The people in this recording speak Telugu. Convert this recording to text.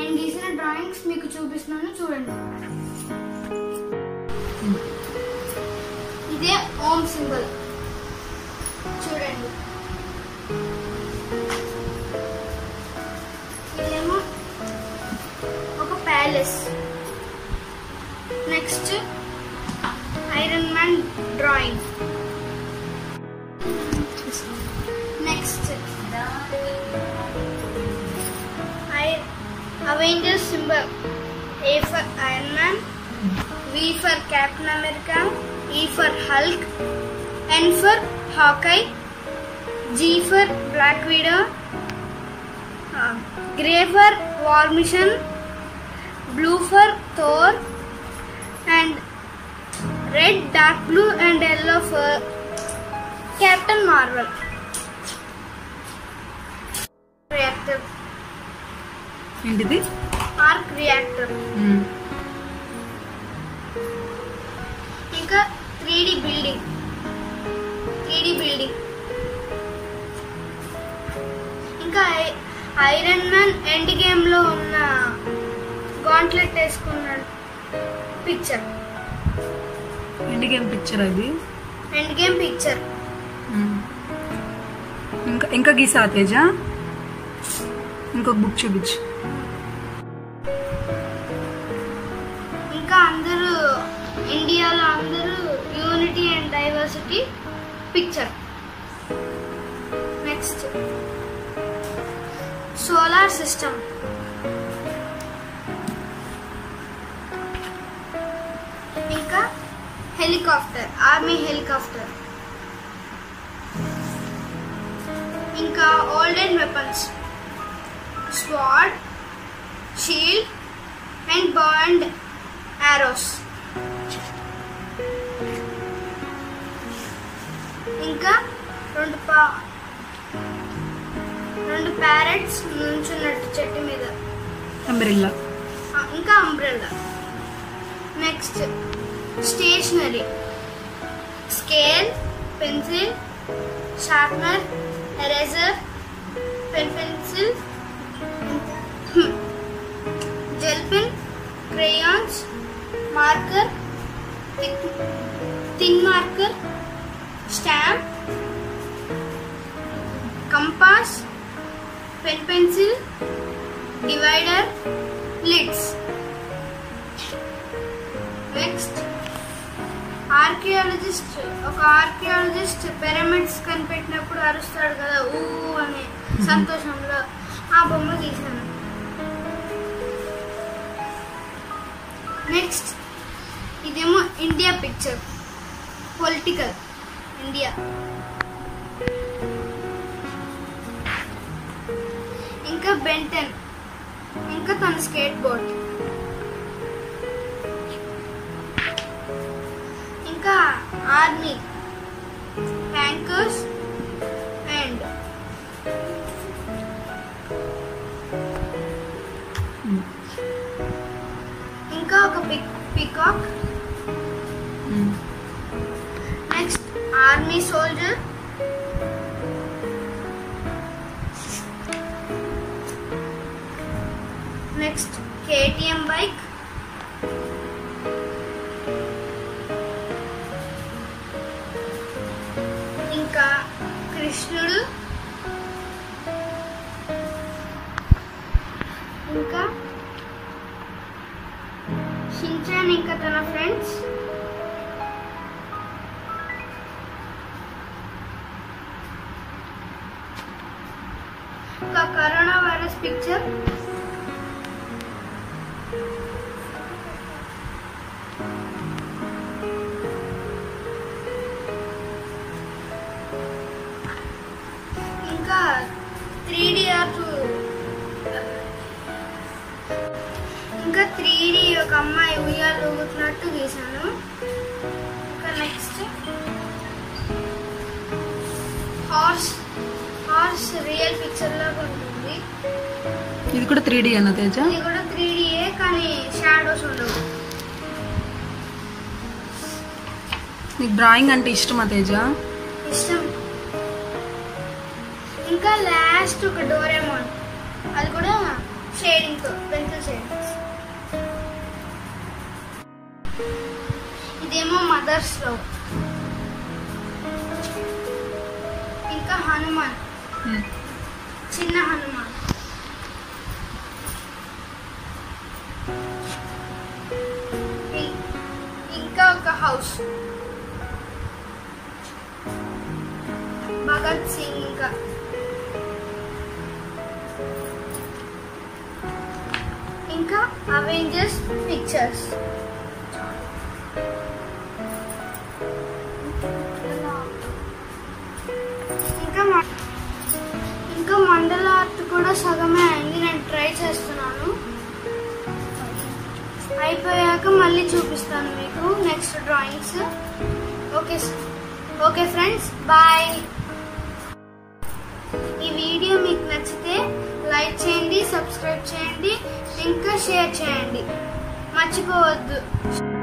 నేను గీసిన డ్రాయింగ్స్ మీకు చూపిస్తున్నాను చూడండి ఇదే ఓం సింబల్ చూడండి ఇదేమో ఒక palace next Iron Man drawing next Avengers symbol A for Iron Man V for Captain America E for Hulk N for Hawkeye G for Black Widow grey for War Machine blue for Thor and red dark blue and yellow for Captain Marvel reactor ఏంటిది ఆర్క్ రియాక్టర్ మ్మ్. ఇంకా three D building three D building ఇంకా I- Iron Man end game లో ఉన్న గాంట్లెట్ వేసుకున్నాడు పిక్చర్ ఎండ్ గేమ్ పిక్చర్ అది ఎండ్ గేమ్ పిక్చర్ మ్మ్. ఇంకా ఇంకా గీసా తేజ ఇంకొక బుక్ చూపించు ఇంకా అందరూ ఇండియాలో అందరూ unity and diversity picture next solar system ఇంకా హెలికాప్టర్ ఆర్మీ హెలికాప్టర్ ఇంకా olden weapons sword shield and bond arrows ఇంకా రెండు పా రెండు ప్యారెట్స్ నుంచున్నట్టు చెట్టు మీద అంబ్రిల్లా ఆ, ఇంకా umbrella next stationery scale pencil sharpener eraser pen pencil gel pen crayons marker thin marker stamp compass pen pencil divider lids next archaeologist ఒక ఆర్కియాలజిస్ట్ పిరమిడ్స్ కనిపెట్టినప్పుడు అరుస్తాడు కదా ఊ అనే సంతోషంలో ఆ బొమ్మ గీశాను నెక్స్ట్ ఇదేమో ఇండియా పిక్చర్ పొలిటికల్ ఇండియా ఇంకా బెంటన్ ఇంకా తన స్కేట్ బోర్డ్ ఇంకా ఆర్మీ ట్యాంకర్స్ అండ్ ఇంకా ఒక pic peacock hmm. Next army soldier next KTM bike ఇంకా కృష్ణుడు ఇంకా షించాన్ ఇంకా తన ఫ్రెండ్స్ ఇంకా కరోనా వైరస్ పిక్చర్ ఇంకా త్రీ డి ఆర్ట్ ఇంకా త్రీ డి ఒక అమ్మాయి ఉయ్యాలు ఊగుతున్నట్టు గీసాను ఇంకా next horse horse real picture లాగా ఉంటుంది ఇది కూడా త్రీ డీ అన్న తేజ ఇది కూడా త్రీ డియే కానీ షాడోస్ ఉండవు నీకు డ్రాయింగ్ అంటే ఇష్టమా తేజ ఇష్టం ఇంకా లాస్ట్ ఒక డోరేమోన్ అది కూడా షేడింగ్ తో పెన్సిల్ మదర్స్ లవ్ ఇంకా హనుమాన్ చిన్న హనుమాన్ ఇం- ఇంకా ఒక హౌస్ భగత్ సింగ్ ఇంకా ఇంకా అవెంజర్స్ పిక్చర్స్ ఇంకా మ- ఇంకా మండల ఆర్ట్ కూడా సగమే అయింది నేను ట్రై చేస్తున్నాను అయిపోయాక మళ్ళీ చూపిస్తాను మీకు next drawings okay okay friends bye ఈ వీడియో మీకు నచ్చితే లైక్ చేయండి సబ్స్క్రైబ్ చేయండి ఇంకా షేర్ చేయండి మర్చిపోవద్దు